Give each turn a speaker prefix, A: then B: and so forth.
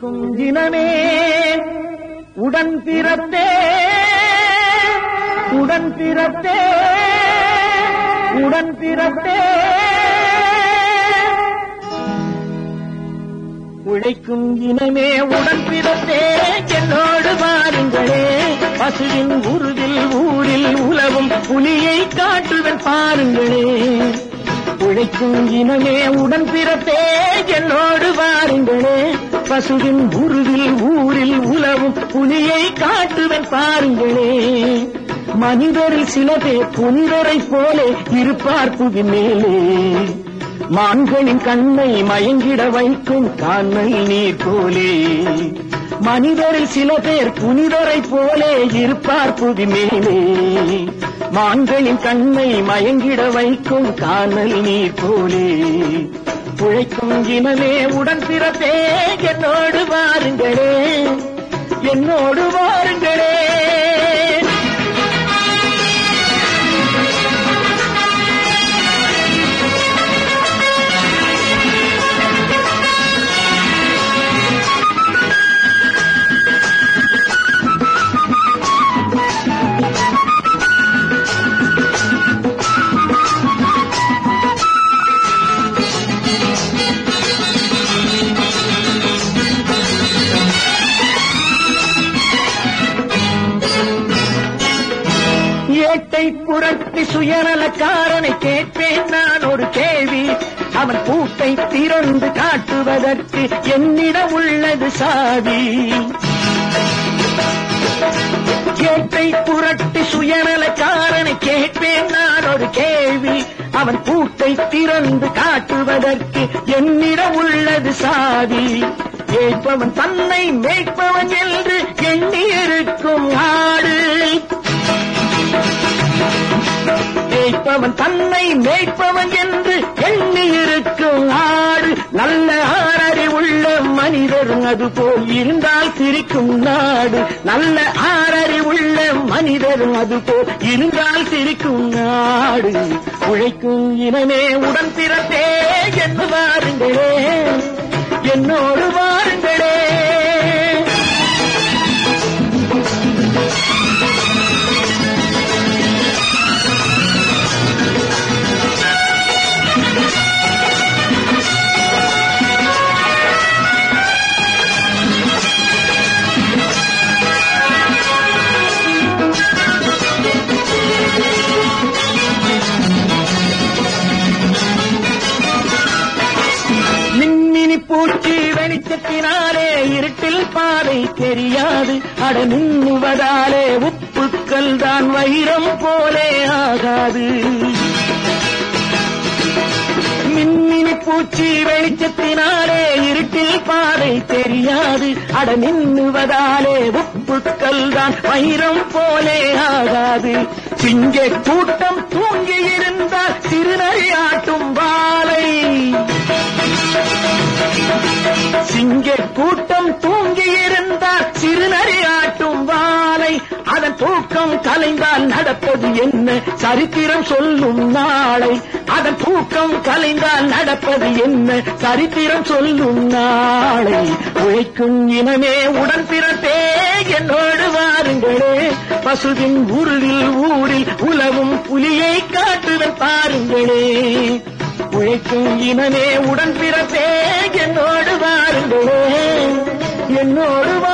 A: உழைக்கும் தினமே உடன் பிறத்தே உடன் பிறத்தே உடன் பிறத்தே உழைக்கும் இனமே உடன் பிறத்தே என்னோடு வாருங்களே பசுவின் உருவில் ஊரில் உலவும் புலியை காட்டுவன் பாருங்களே உழைக்கும் இனமே உடன் பிறத்தே என்னோடு வாருங்களே பசுவின் உருவில் ஊரில் உலவும் புலியை காட்டுவன் பாருங்களே மனிதரில் சில பேர் புனிதரைப் போலே இருப்பார் புவி மேலே மான்களின் கண்ணை மயங்கிட வைக்கும் காணல் நீர் போலே மனிதரில் சில பேர் புனிதரைப் போலே இருப்பார் புவி மேலே மான்களின் கண்ணை மயங்கிட வைக்கும் காணல் நீர் போலே உழைக்கும் இனமே உடன் பிறத்தே என்னோடு வாருங்களே என்னோடு வாருங்களே ஏட்டை புரட்டி சுயநலக்காரனை கேட்பேன் நான் ஒரு கேள்வி அவன் பூட்டை திறந்து காட்டுவதற்கு என்னிடம் உள்ளது சாவி ஏட்டை புரட்டி சுயநலக்காரனை கேட்பேன் நான் ஒரு கேள்வி அவன் பூட்டை திறந்து காட்டுவதற்கு என்னிடம் உள்ளது சாவி கேட்பவன் தன்னை மேய்ப்பவன் என்று எண்ணி இருக்கும் ஆடு மேய்ப்பவன் தன்னை மேய்ப்பவன் என்று எண்ணி இருக்கும் ஆடு நல்ல ஆறறி உள்ள மனிதர் அது போல் இருந்தால் சிரிக்கும் நாடு நல்ல ஆறறி உள்ள மனிதர் அது போல் இருந்தால் சிரிக்கும் நாடு உழைக்கும் இனமே உடன் பிறத்தே என்று வாருங்களே என்னோடு வாருங்களே மின்மினி பூச்சி வெளிச்சத்தினாலே இருட்டில் பாதை தெரியாது அட மின்னுவதாலே உப்புக்கள் தான் வைரம் போலே ஆகாது மின்மினி பூச்சி வெளிச்சத்தினாலே இருட்டில் பாதை தெரியாது அட மின்னுவதாலே உப்புக்கள் தான் வைரம் போலே ஆகாது சிங்க கூட்டம் தூங்கி இருந்தால் சிறுநறியாட்டும் வாழை சிங்க கூட்டம் தூங்கி இருந்தால் சிறுநறியாட்டும் வாளை அதன் தூக்கம் கலைந்தால் நடப்பது என்ன சரித்திரம் சொல்லும் நாளை அதன் தூக்கம் கலைந்தால் நடப்பது என்ன சரித்திரம் சொல்லும் நாளை உழைக்கும் இனமே உடன் பிறத்தே என்னோடு வாருங்களே பசுவின் உருளில் ஊரில் உலவும் புலியை காட்டுவன் பாருங்களே உழைக்கும் இனமே உடன் பிறப்பே என்னோடு வாருங்களே என்னோடு வா